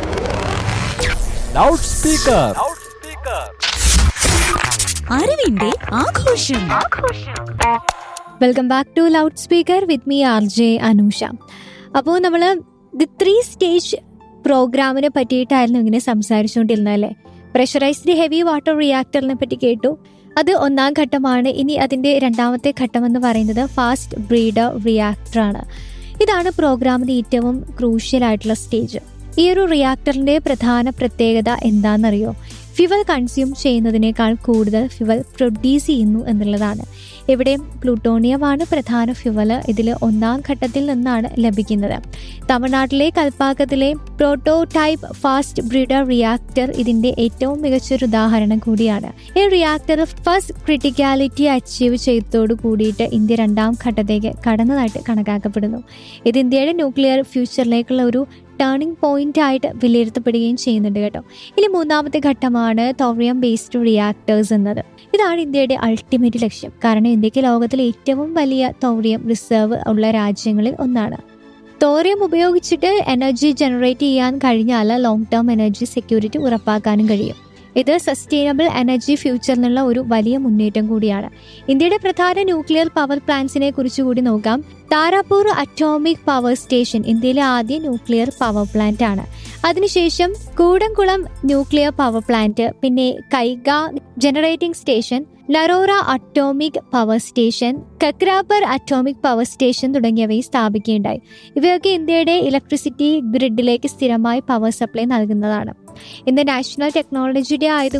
loud speaker അറിവിന്റെ ആഘോഷം welcome back to loud speaker with me R J Anusha അപ്പോൾ നമ്മൾ ദി ത്രീ സ്റ്റേജ് പ്രോഗ്രാമിനെ പറ്റിയിട്ടായിരുന്നു ഇങ്ങനെ സംസാരിച്ചുകൊണ്ടിരുന്നത് അല്ലേ പ്രഷറൈസ്ഡ് ഹെവി വാട്ടർ റിയാക്ടറിനെ പറ്റി കേട്ടു അത് ഒന്നാം ഘട്ടമാണ് ഇനി അതിൻ്റെ രണ്ടാമത്തെ ഘട്ടം എന്ന് പറയുന്നത് ഫാസ്റ്റ് ബ്രീഡർ റിയാക്ടറാണ് ഇതാണ് പ്രോഗ്രാമിൻ്റെ ഏറ്റവും ക്രൂഷ്യൽ ആയിട്ടുള്ള സ്റ്റേജ് ഈ ഒരു റിയാക്ടറിൻ്റെ പ്രധാന പ്രത്യേകത എന്താണെന്നറിയോ ഫ്യുവൽ കൺസ്യൂം ചെയ്യുന്നതിനേക്കാൾ കൂടുതൽ ഫ്യുവൽ പ്രൊഡ്യൂസ് ചെയ്യുന്നു എന്നുള്ളതാണ് ഇവിടെ പ്ലൂട്ടോണിയമാണ് പ്രധാന ഫ്യുവൽ ഇതിൽ ഒന്നാം ഘട്ടത്തിൽ നിന്നാണ് ലഭിക്കുന്നത് തമിഴ്നാട്ടിലെ കൽപ്പാക്കത്തിലെ പ്രോട്ടോടൈപ്പ് ഫാസ്റ്റ് ബ്രീഡർ റിയാക്ടർ ഇതിന്റെ ഏറ്റവും മികച്ചൊരു ഉദാഹരണം കൂടിയാണ് ഈ റിയാക്ടർ ഫസ്റ്റ് ക്രിട്ടിക്കാലിറ്റി അച്ചീവ് ചെയ്തതോട് കൂടിയിട്ട് ഇന്ത്യ രണ്ടാം ഘട്ടത്തേക്ക് കടന്നതായിട്ട് കണക്കാക്കപ്പെടുന്നു ഇത് ഇന്ത്യയുടെ ന്യൂക്ലിയർ ഫ്യൂച്ചറിലേക്കുള്ള ഒരു ടേണിംഗ് പോയിന്റ് ആയിട്ട് വിലയിരുത്തപ്പെടുകയും ചെയ്യുന്നുണ്ട് കേട്ടോ ഇനി മൂന്നാമത്തെ ഘട്ടമാണ് തോറിയം ബേസ്ഡ് റിയാക്ടേഴ്സ് എന്നത് ഇതാണ് ഇന്ത്യയുടെ അൾട്ടിമേറ്റ് ലക്ഷ്യം കാരണം ഇന്ത്യക്ക് ലോകത്തിലെ ഏറ്റവും വലിയ തോറിയം റിസർവ് ഉള്ള രാജ്യങ്ങളിൽ ഒന്നാണ് തോറിയം ഉപയോഗിച്ചിട്ട് എനർജി ജനറേറ്റ് ചെയ്യാൻ കഴിഞ്ഞാൽ ലോങ് ടേം എനർജി സെക്യൂരിറ്റി ഉറപ്പാക്കാനും കഴിയും ഇത് സസ്റ്റൈനബിൾ എനർജി ഫ്യൂച്ചറിനുള്ള ഒരു വലിയ മുന്നേറ്റം കൂടിയാണ് ഇന്ത്യയുടെ പ്രധാന ന്യൂക്ലിയർ പവർ പ്ലാന്റ്സിനെ കുറിച്ച് കൂടി നോക്കാം താരാപൂർ അറ്റോമിക് പവർ സ്റ്റേഷൻ ഇന്ത്യയിലെ ആദ്യ ന്യൂക്ലിയർ പവർ പ്ലാന്റ് ആണ് അതിനുശേഷം കൂടംകുളം ന്യൂക്ലിയർ പവർ പ്ലാന്റ് പിന്നെ Kaiga generating station Narora atomic power station Kakrapar atomic power station തുടങ്ങിയവയും സ്ഥാപിക്കുകയുണ്ടായി ഇവയൊക്കെ ഇന്ത്യയുടെ ഇലക്ട്രിസിറ്റി ഗ്രിഡിലേക്ക് സ്ഥിരമായി പവർ സപ്ലൈ നൽകുന്നതാണ് ഇന്ന് നാഷണൽ ടെക്നോളജി ഡേ ആയത്